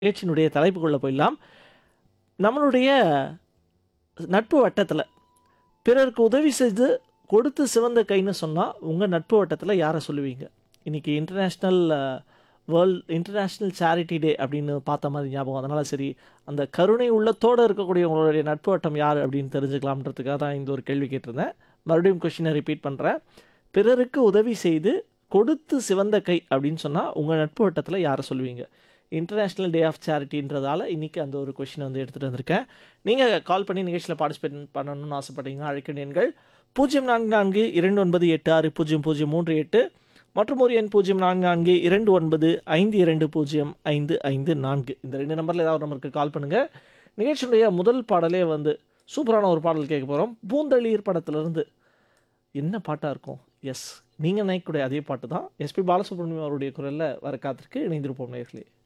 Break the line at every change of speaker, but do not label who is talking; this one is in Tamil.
நிகழ்ச்சியினுடைய தலைப்புக்குள்ள போயிடலாம். நம்மளுடைய நட்பு வட்டத்தில, பிறருக்கு உதவி செய்து கொடுத்து சிவந்த கைன்னு சொன்னா, உங்க நட்பு வட்டத்தில யார சொல்லுவீங்க? இன்னைக்கு international world international charity day அப்படின்னு பார்த்த மாரி ஞாபகம். அதனால சரி, அந்த கருணை உள்ளத்தோட இருக்கக்கூடிய உங்களுடைய நட்பு வட்டம் யாரு அப்படின்னு தெரிஞ்சுக்கலாம்ன்றதுக்காக தான் இந்த ஒரு கேள்வி கேட்டிருந்தேன். மறுபடியும் கொஸ்டின ரிப்பீட் பண்றேன். பிறருக்கு உதவி செய்து கொடுத்து சிவந்த கை அப்படின்னு சொன்னா, உங்க நட்பு வட்டத்தில யார சொல்லுவீங்க? இன்டர்நேஷனல் டே ஆஃப் சேரிட்டின்றதால இன்னைக்கு அந்த ஒரு கொஸ்டின வந்து எடுத்துட்டு வந்திருக்கேன். நீங்க கால் பண்ணி நிகழ்ச்சியில பார்ட்டிசிபேட் பண்ணணும்னு ஆசைப்பட்டீங்கன்னா, அழைக்க எண்கள் 0442860038 மற்றும் ஒரு எண் 044252052055 இந்த 2 நம்பர்ல ஏதாவது ஒரு நம்பருக்கு கால் பண்ணுங்க. நிகழ்ச்சியினுடைய முதல் பாடலே வந்து சூப்பரான ஒரு பாடல் கேட்க போறோம். பூந்தளிர் படத்திலிருந்து. என்ன பாட்டா இருக்கும்? எஸ். நீங்க நினைக்கக்கூடிய அதே பாட்டு தான். எஸ்பி பாலசுப்ரமணியம் அவருடைய குரல்ல வர காத்திருக்கு. இணைந்திருப்போம் நேயர்களே.